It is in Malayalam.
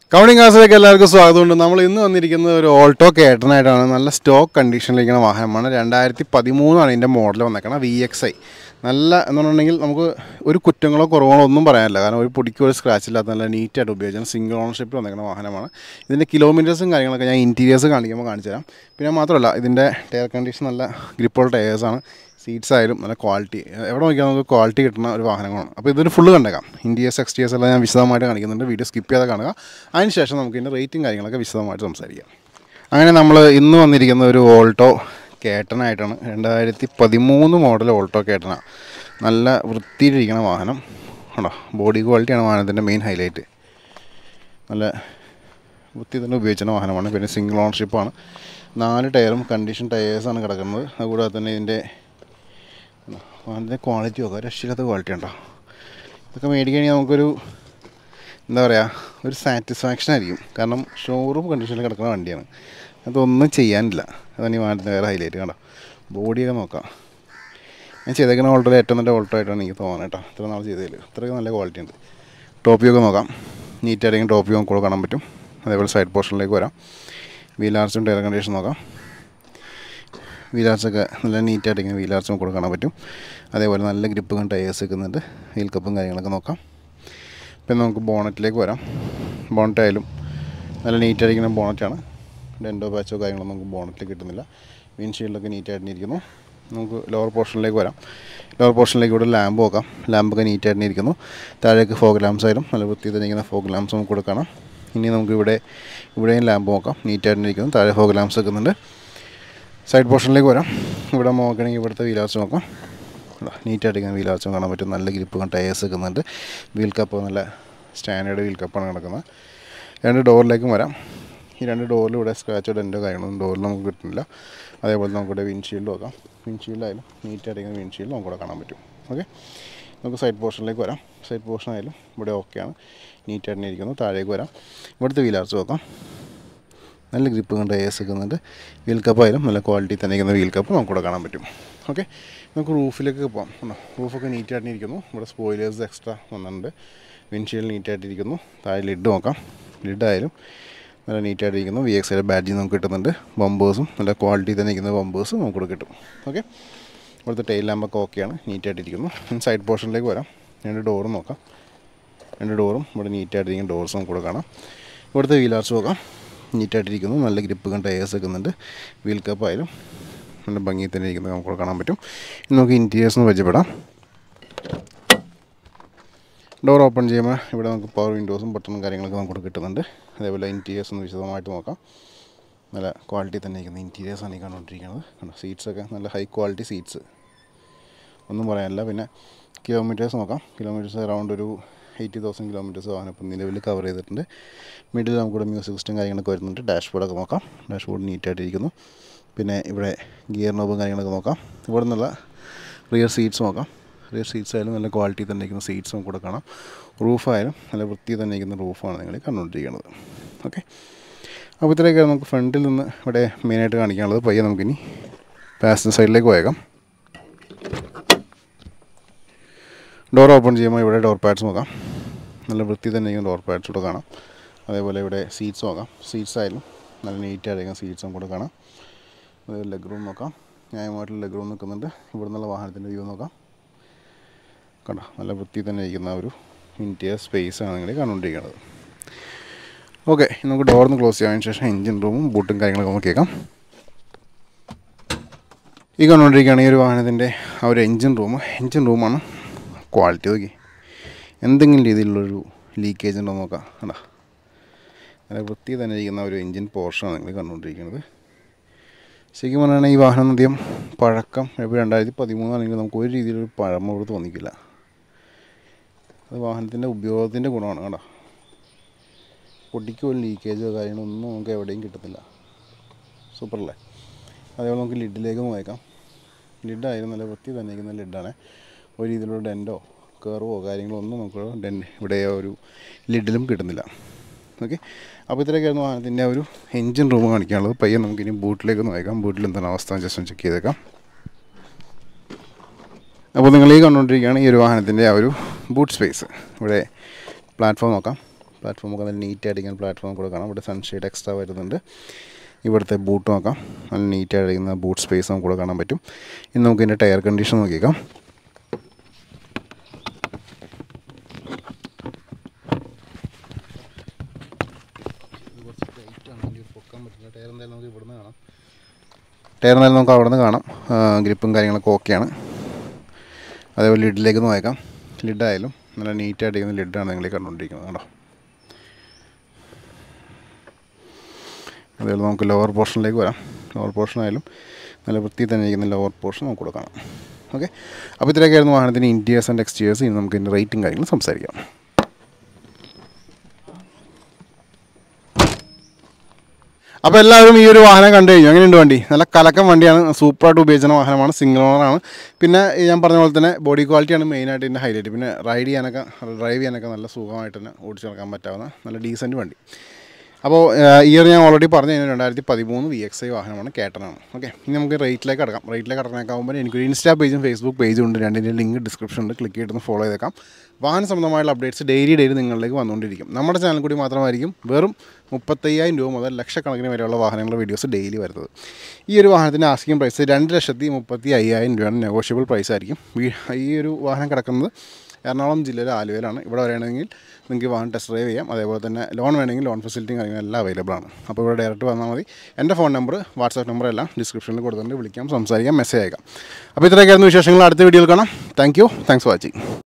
കൗണിംഗ് കാസിലേക്ക് എല്ലാവർക്കും സ്വാഗതമുണ്ട് നമ്മൾ ഇന്ന് വന്നിരിക്കുന്നത് ഒരു ഓൾട്ടോ കേട്ടനായിട്ടാണ് നല്ല സ്റ്റോക്ക് കണ്ടീഷനിലിരിക്കുന്ന വാഹനമാണ് രണ്ടായിരത്തി പതിമൂന്നാണ് ഇതിൻ്റെ മോഡൽ വന്നേക്കണം വി എക്സ് ഐ നല്ല എന്ന് പറഞ്ഞിട്ടുണ്ടെങ്കിൽ നമുക്ക് ഒരു കുറ്റങ്ങളോ കുറവുകളോ ഒന്നും പറയാനില്ല കാരണം ഒരു പൊടിക്കോ ഒരു സ്ക്രാച്ച് ഇല്ലാത്ത നല്ല നീറ്റായിട്ട് ഉപയോഗിച്ചാൽ സിംഗിൾ ഓണർഷിപ്പിൽ വന്നേക്കുന്ന വാഹനമാണ് ഇതിൻ്റെ കിലോമീറ്റേഴ്സും കാര്യങ്ങളൊക്കെ ഞാൻ ഇൻറ്റീരിയേഴ്സ് കാണിക്കുമ്പോൾ കാണിച്ചു തരാം പിന്നെ മാത്രമല്ല ഇതിൻ്റെ ടയർ കണ്ടീഷൻ നല്ല ഗ്രിപ്പുള്ള ടയേഴ്സാണ് സീറ്റ്സ് ആയാലും നല്ല ക്വാളിറ്റി എവിടെ നോക്കിയാൽ നമുക്ക് ക്വാളിറ്റി കിട്ടുന്ന ഒരു വാഹനങ്ങളാണ് അപ്പോൾ ഇതൊരു ഫുള്ള് കണ്ടേക്കാം ഇൻഡിയസ് എക്സ്റ്റിയേഴ്സ് എല്ലാം ഞാൻ വിശദമായിട്ട് കാണിക്കുന്നുണ്ട് വീഡിയോ സ്കിപ്പ് ചെയ്യാതെ കാണുക അതിന് ശേഷം നമുക്ക് ഇതിൻ്റെ റേറ്റും കാര്യങ്ങളൊക്കെ വിശദമായിട്ട് സംസാരിക്കാം അങ്ങനെ നമ്മൾ ഇന്ന് വന്നിരിക്കുന്ന ഒരു ഓൾട്ടോ കേട്ടനായിട്ടാണ് രണ്ടായിരത്തി പതിമൂന്ന് മോഡൽ ഓൾട്ടോ കേട്ടന നല്ല വൃത്തിയിലിരിക്കുന്ന വാഹനം ഉണ്ടോ ബോഡി ക്വാളിറ്റിയാണ് വാഹനത്തിൻ്റെ മെയിൻ ഹൈലൈറ്റ് നല്ല വൃത്തി തന്നെ ഉപയോഗിച്ചിരുന്ന വാഹനമാണ് പിന്നെ സിംഗിൾ ഓണർഷിപ്പാണ് നാല് ടയറും കണ്ടീഷൻ ടയേഴ്സാണ് കിടക്കുന്നത് അതുകൂടാതെ തന്നെ ഇതിൻ്റെ അതിൻ്റെ ക്വാളിറ്റി ഒക്കെ രക്ഷയില്ലാത്ത ക്വാളിറ്റി ഉണ്ടോ ഇതൊക്കെ മേടിക്കുകയാണെങ്കിൽ നമുക്കൊരു എന്താ പറയുക ഒരു സാറ്റിസ്ഫാക്ഷൻ ആയിരിക്കും കാരണം ഷോറൂം കണ്ടീഷനിൽ കിടക്കുന്ന വണ്ടിയാണ് അതൊന്നും ചെയ്യാനില്ല അതാണ് ഈ വാഹനത്തിൻ്റെ വേറെ ഹൈലൈറ്റ് കണ്ടോ ബോഡിയൊക്കെ നോക്കാം ഞാൻ ചെയ്തേക്കുന്ന ഓൾട്ടോ ഏറ്റവും നല്ല ഓൾട്ടോ ആയിട്ടാണ് എനിക്ക് തോന്നുന്നത് കേട്ടോ ഇത്ര നാൾ ചെയ്തതിൽ ഇത്രയും നല്ല ക്വാളിറ്റി ഉണ്ട് ടോപ്പിയൊക്കെ നോക്കാം നീറ്റായിരിക്കും ടോപ്പി നമുക്ക് കാണാൻ പറ്റും അതേപോലെ സൈഡ് പോർഷനിലേക്ക് വരാം വീലാർച്ചും ടയർ കണ്ടീഷൻ നോക്കാം വീലാർച്ചൊക്കെ നല്ല നീറ്റായിട്ട് ഇങ്ങനെ വീലാർച്ച് നമുക്ക് കാണാൻ പറ്റും അതേപോലെ നല്ല ഗ്രിപ്പും ടയേഴ്സ് വെക്കുന്നുണ്ട് വീൽ കപ്പും കാര്യങ്ങളൊക്കെ നോക്കാം പിന്നെ നമുക്ക് ബോണറ്റിലേക്ക് വരാം ബോണറ്റ് ആയാലും നല്ല നീറ്റായിരിക്കുന്ന ബോണറ്റാണ് ഡെൻഡോ പാച്ചോ കാര്യങ്ങളൊന്നും നമുക്ക് ബോണറ്റിൽ കിട്ടുന്നില്ല വിൻഷീൽഡൊക്കെ നീറ്റായിട്ട് ഇരിക്കുന്നു നമുക്ക് ലോവർ പോർഷനിലേക്ക് വരാം ലോവർ പോർഷനിലേക്ക് ഇവിടെ ലാമ്പ് നോക്കാം ലാമ്പൊക്കെ നീറ്റായിട്ട് ഇരിക്കുന്നു താഴേക്ക് ഫോഗ് ലാംപ്സ് ആയാലും നല്ല വൃത്തി തന്നെ ഫോഗ് ലാംപ്സ് നമുക്ക് ഇവിടെ കാണാം ഇനി നമുക്ക് ഇവിടെ ഇവിടെയും ലാമ്പ് നോക്കാം നീറ്റായിട്ട് ഇരിക്കുന്നു താഴെ ഫോഗ് ലാംപ്സ് വെക്കുന്നുണ്ട് സൈഡ് പോർഷനിലേക്ക് വരാം ഇവിടെ നോക്കുകയാണെങ്കിൽ ഇവിടുത്തെ വീലാർച്ച് നോക്കാം നീറ്റായിട്ട് ഇങ്ങനെ വീലാർച്ചും കാണാൻ പറ്റും നല്ല ഗ്രിപ്പ് ടയേഴ്സ് വെക്കുന്നുണ്ട് വീൽ കപ്പ് നല്ല സ്റ്റാൻഡേർഡ് വീൽ കപ്പാണ് കിടക്കുന്നത് രണ്ട് ഡോറിലേക്കും വരാം ഈ രണ്ട് ഡോറിലും ഇവിടെ സ്ക്രാച്ചോ ഡെൻറ്റോ കാര്യങ്ങളൊന്നും ഡോറിൽ നമുക്ക് കിട്ടുന്നില്ല അതേപോലെ നമുക്കിവിടെ വിൻഷീൽഡ് നോക്കാം വിൻഷീൽഡായാലും നീറ്റായിട്ട് ഇങ്ങനെ വിൻഷീൽഡ് നമുക്കിവിടെ കാണാൻ പറ്റും ഓക്കെ നമുക്ക് സൈഡ് പോർഷനിലേക്ക് വരാം സൈഡ് പോർഷൻ ആയാലും ഇവിടെ ഓക്കെയാണ് നീറ്റായിട്ട് ഇരിക്കുന്നു താഴേക്ക് വരാം ഇവിടുത്തെ വീലാർച്ച് നോക്കാം നല്ല ഗ്രിപ്പ് കൊണ്ട് എസ് വെക്കുന്നുണ്ട് വീൽ കപ്പ് ആയാലും നല്ല ക്വാളിറ്റി തന്നെ ഇരിക്കുന്ന വീൽ കപ്പ് നമുക്കിവിടെ കാണാൻ പറ്റും ഓക്കെ നമുക്ക് റൂഫിലേക്ക് പോകാം കണ്ടോ റൂഫൊക്കെ നീറ്റായിട്ട് ഇരിക്കുന്നു ഇവിടെ സ്പോയിലേഴ്സ് എക്സ്ട്രാ വന്നിട്ടുണ്ട് വിൻഷീൽഡ് നീറ്റായിട്ടിരിക്കുന്നു താഴെ ലിഡ് നോക്കാം ലിഡ് ആയാലും നല്ല നീറ്റായിട്ട് ഇരിക്കുന്നു വി എക്സ് ബാഡ്ജി നമുക്ക് കിട്ടുന്നുണ്ട് ബമ്പേഴ്സും നല്ല ക്വാളിറ്റി തന്നെ ഇരിക്കുന്ന ബമ്പേഴ്സും നമുക്കിവിടെ കിട്ടും ഓക്കെ ഇവിടുത്തെ ടൈൽ ലാമ്പൊക്കെ ഓക്കെയാണ് നീറ്റായിട്ടിരിക്കുന്നു സൈഡ് പോർഷനിലേക്ക് വരാം രണ്ട് ഡോറും നോക്കാം രണ്ട് ഡോറും ഇവിടെ നീറ്റായിട്ടിരിക്കുന്ന ഡോർസ് നമുക്കിവിടെ കാണാം ഇവിടുത്തെ വീലാർച്ച് നോക്കാം നീറ്റായിട്ടിരിക്കുന്നു നല്ല ഗ്രിപ്പ് കണ്ട് ടയേഴ്സ് വെക്കുന്നുണ്ട് വീൽ കപ്പ് ആയാലും നല്ല ഭംഗി തന്നെ ഇരിക്കുന്നത് നമുക്ക് കാണാൻ പറ്റും ഇനി നമുക്ക് ഇൻറ്റീരിയേഴ്സ് ഒന്ന് പരിചയപ്പെടാം ഡോർ ഓപ്പൺ ചെയ്യുമ്പോൾ ഇവിടെ നമുക്ക് പവർ വിൻഡോസും ബട്ടണും കാര്യങ്ങളൊക്കെ നമുക്ക് കിട്ടുന്നുണ്ട് അതേപോലെ ഇൻറ്റീരിയേഴ്സ് ഒന്ന് വിശദമായിട്ട് നോക്കാം നല്ല ക്വാളിറ്റി തന്നെ ഇരിക്കുന്ന ഇൻറ്റീരിയേഴ്സാണ് ഈ കണ്ടുകൊണ്ടിരിക്കുന്നത് കണ്ടോ സീറ്റ്സൊക്കെ നല്ല ഹൈ ക്വാളിറ്റി സീറ്റ്സ് ഒന്നും പറയാനില്ല പിന്നെ കിലോമീറ്റേഴ്സ് നോക്കാം കിലോമീറ്റേഴ്സ് അറൗണ്ട് ഒരു എയ്റ്റി തൗസൻഡ് കിലോമീറ്റേഴ്സ് വാഹനം ഇപ്പം നിലവിൽ കവർ ചെയ്തിട്ടുണ്ട് മിഡിൽ നമുക്കിവിടെ മ്യൂസിക് സിസ്റ്റം കാര്യങ്ങളൊക്കെ വരുന്നുണ്ട് ഡാഷ് ബോർഡൊക്കെ നോക്കാം ഡാഷ് ബോർഡ് നീറ്റായിട്ടിരിക്കുന്നു പിന്നെ ഇവിടെ ഗിയർ നോബും കാര്യങ്ങളൊക്കെ നോക്കാം ഇവിടെ നിന്നുള്ള റിയർ സീറ്റ്സ് നോക്കാം റിയർ സീറ്റ്സ് ആയാലും നല്ല ക്വാളിറ്റി തന്നെ ഇരിക്കുന്ന സീറ്റ്സ് നമുക്കിവിടെ കാണാം റൂഫായാലും നല്ല വൃത്തി തന്നെ ഇരിക്കുന്ന റൂഫാണ് നിങ്ങൾ കണ്ടുകൊണ്ടിരിക്കുന്നത് ഓക്കെ അപ്പോൾ ഇത്രയൊക്കെയാണ് നമുക്ക് ഫ്രണ്ടിൽ നിന്ന് ഇവിടെ മെയിനായിട്ട് കാണിക്കാനുള്ളത് പയ്യെ നമുക്കിനി പാസഞ്ചർ സൈഡിലേക്ക് പോയേക്കാം ഡോർ ഓപ്പൺ ചെയ്യുമ്പോൾ ഇവിടെ ഡോർ പാഡ്സ് നോക്കാം നല്ല വൃത്തി തന്നെ ഇരിക്കുന്ന ഡോർ പാഡ്സ് കൂടെ കാണാം അതേപോലെ ഇവിടെ സീറ്റ്സ് നോക്കാം സീറ്റ്സ് ആയാലും നല്ല നീറ്റായിരിക്കുന്ന സീറ്റ്സും കൂടെ കാണാം അതേപോലെ ലെഗ് റൂം നോക്കാം ന്യായമായിട്ടുള്ള ലെഗ് റൂം നിൽക്കുന്നുണ്ട് ഇവിടെ നിന്നുള്ള വാഹനത്തിൻ്റെ വ്യൂ നോക്കാം കണ്ടോ നല്ല വൃത്തി തന്നെ ഇരിക്കുന്ന ഒരു ഇൻറ്റീരിയർ സ്പേസാണ് നിങ്ങൾ കണ്ടുകൊണ്ടിരിക്കുന്നത് ഓക്കെ നമുക്ക് ഡോറിന്ന് ക്ലോസ് ചെയ്യാൻ ശേഷം എഞ്ചിൻ റൂമും ബൂട്ടും കാര്യങ്ങളൊക്കെ നമുക്ക് കേൾക്കാം ഈ കണ്ടുകൊണ്ടിരിക്കുകയാണ് ഈ ഒരു വാഹനത്തിൻ്റെ ആ ഒരു എഞ്ചിൻ റൂം എഞ്ചിൻ റൂമാണ് ക്വാളിറ്റി നോക്കി എന്തെങ്കിലും രീതിയിലുള്ളൊരു ലീക്കേജ് ഉണ്ടോ നോക്കാം കണ്ടാ നല്ല വൃത്തി തന്നെ ഇരിക്കുന്ന ഒരു എഞ്ചിൻ പോർഷനാണ് നിങ്ങൾ കണ്ടുകൊണ്ടിരിക്കുന്നത് ശരിക്കും പറയുകയാണെങ്കിൽ ഈ വാഹനം അധികം പഴക്കം ഇപ്പോൾ രണ്ടായിരത്തി പതിമൂന്നാണെങ്കിൽ നമുക്ക് ഒരു രീതിയിലൊരു പഴമോട് തോന്നിക്കില്ല അത് വാഹനത്തിൻ്റെ ഉപയോഗത്തിൻ്റെ ഗുണമാണ് കേട്ടോ പൊടിക്ക് ഒരു ലീക്കേജോ കാര്യങ്ങളോ ഒന്നും നമുക്ക് എവിടെയും കിട്ടത്തില്ല സൂപ്പറല്ലേ അതേപോലെ നമുക്ക് ലിഡിലേക്ക് നോക്കാം ലിഡായാലും നല്ല വൃത്തി തന്നെ ഇരിക്കുന്ന ലിഡാണ് ഒരു രീതിയിലുള്ള ഡെൻറ്റോ കർവോ കാര്യങ്ങളോ ഒന്നും നമുക്ക് ഡെൻ ഇവിടെ ഒരു ലിഡിലും കിട്ടുന്നില്ല ഓക്കെ അപ്പോൾ ഇത്രയൊക്കെയായിരുന്നു വാഹനത്തിൻ്റെ ആ ഒരു എൻജിൻ റൂം കാണിക്കാനുള്ളത് പയ്യെ നമുക്കിനി ബൂട്ടിലേക്ക് നോക്കാം ബൂട്ടിൽ എന്താണ് അവസ്ഥ ജസ്റ്റ് ഒന്ന് ചെക്ക് ചെയ്തേക്കാം അപ്പോൾ നിങ്ങൾ ഈ കണ്ടുകൊണ്ടിരിക്കുകയാണ് ഈ ഒരു വാഹനത്തിൻ്റെ ആ ഒരു ബൂട്ട് സ്പേസ് ഇവിടെ പ്ലാറ്റ്ഫോം നോക്കാം പ്ലാറ്റ്ഫോമൊക്കെ നല്ല നീറ്റ് അടിക്കുന്ന പ്ലാറ്റ്ഫോം കൂടെ കാണാം ഇവിടെ സൺഷെയ്ഡ് എക്സ്ട്രാ വരുന്നുണ്ട് ഇവിടുത്തെ ബൂട്ട് നോക്കാം നല്ല നീറ്റ് അടിക്കുന്ന ബൂട്ട് സ്പേസ് നമുക്ക് കൂടെ കാണാൻ പറ്റും ഇനി നമുക്ക് ഇതിൻ്റെ ടയർ കണ്ടീഷൻ നോക്കിയേക്കാം ടയർ എന്തായാലും നമുക്ക് ഇവിടുന്ന് കാണാം ടയർ എന്തായാലും നമുക്ക് അവിടെ നിന്ന് കാണാം ഗ്രിപ്പും കാര്യങ്ങളൊക്കെ ഓക്കെയാണ് അതേപോലെ ലിഡിലേക്ക് നോക്കാം ലിഡായാലും നല്ല നീറ്റായിട്ട് ഇരിക്കുന്ന ലിഡാണ് നിങ്ങൾ ഈ കണ്ടുകൊണ്ടിരിക്കുന്നത് കേട്ടോ അതേപോലെ നമുക്ക് ലോവർ പോർഷനിലേക്ക് വരാം ലോവർ പോർഷൻ ആയാലും നല്ല വൃത്തി തന്നെ ഇരിക്കുന്ന ലോവർ പോർഷൻ നമുക്ക് കൂടെ കാണാം ഓക്കെ അപ്പോൾ ഇത്രയൊക്കെയായിരുന്നു വാഹനത്തിൻ്റെ ഇൻറ്റീരിയേഴ്സ് ആൻഡ് എക്സ്റ്റീരിയേഴ്സ് ഇനി നമുക്ക് ഇതിൻ്റെ റേറ്റും കാര്യങ്ങളും സംസാരിക്കാം അപ്പോൾ എല്ലാവരും ഈ ഒരു വാഹനം കണ്ടു കഴിഞ്ഞു എങ്ങനെയുണ്ട് വണ്ടി നല്ല കലക്കം വണ്ടിയാണ് സൂപ്പറായിട്ട് ഉപയോഗിക്കുന്ന വാഹനമാണ് സിംഗിൾ ഓണറാണ് പിന്നെ ഈ ഞാൻ പറഞ്ഞ പോലെ തന്നെ ബോഡി ക്വാളിറ്റിയാണ് മെയിനായിട്ട് ഇതിൻ്റെ ഹൈലൈറ്റ് പിന്നെ റൈഡ് ചെയ്യാനൊക്കെ ഡ്രൈവ് ചെയ്യാനൊക്കെ നല്ല സുഖമായിട്ട് തന്നെ ഓടിച്ചു നടക്കാൻ പറ്റാവുന്ന നല്ല ഡീസൻറ്റ് വണ്ടി അപ്പോൾ ഇയർ ഞാൻ ഓൾറെഡി പറഞ്ഞു കഴിഞ്ഞാൽ രണ്ടായിരത്തി പതിമൂന്ന് വി എക്സ് ഐ വാഹനമാണ് കേട്ടനാണ് ഓക്കെ ഇനി നമുക്ക് റേറ്റിലേക്ക് അടക്കാം റേറ്റിലേക്ക് അടക്കാനാകുമ്പോൾ എനിക്കൊരു ഇൻസ്റ്റാ പേജും ഫേസ്ബുക്ക് പേജും ഉണ്ട് രണ്ടിൻ്റെ ലിങ്ക് ഡിസ്ക്രിപ്ഷനിൽ ക്ലിക്ക് ചെയ്തിട്ട് ഫോളോ ചെയ്തേക്കാം വാഹന സംബന്ധമായുള്ള അപ്ഡേറ്റ്സ് ഡെയിലി ഡെയിലി നിങ്ങളിലേക്ക് വന്നുകൊണ്ടിരിക്കും നമ്മുടെ ചാനൽ കൂടി മാത്രമായിരിക്കും വെറും മുപ്പത്തയ്യായിരം രൂപ മുതൽ ലക്ഷക്കണക്കിന് വരെയുള്ള വാഹനങ്ങളുടെ വീഡിയോസ് ഡെയിലി വരുന്നത് ഈ ഒരു വാഹനത്തിൻ്റെ ആസ്കിങ് പ്രൈസ് രണ്ട് ലക്ഷത്തി മുപ്പത്തി അയ്യായിരം രൂപയാണ് നെഗോഷ്യബിൾ പ്രൈസ് ആയിരിക്കും ഈ ഒരു വാഹനം കിടക്കുന്നത് എറണാകുളം ജില്ലയിലെ ആലുവയിലാണ് ഇവിടെ വരികയാണെങ്കിൽ നിങ്ങൾക്ക് വാഹനം ടെസ്റ്റ് ഡ്രൈവ് ചെയ്യാം അതേപോലെ തന്നെ ലോൺ വേണമെങ്കിൽ ലോൺ ഫെസിലിറ്റിയും കാര്യങ്ങളും എല്ലാം അവൈലബിൾ ആണ് അപ്പോൾ ഇവിടെ ഡയറക്റ്റ് വന്നാൽ മതി എൻ്റെ ഫോൺ നമ്പർ വാട്സാപ്പ് നമ്പർ എല്ലാം ഡിസ്ക്രിപ്ഷനിൽ കൊടുത്തിട്ടുണ്ട് വിളിക്കാം സംസാരിക്കാം മെസ്സേജ് അയക്കാം അപ്പോൾ ഇത്രയൊക്കെയായിരുന്നു വിശേഷങ്ങൾ അടുത്ത വീഡിയോയിൽ കാണാം thank you thanks for watching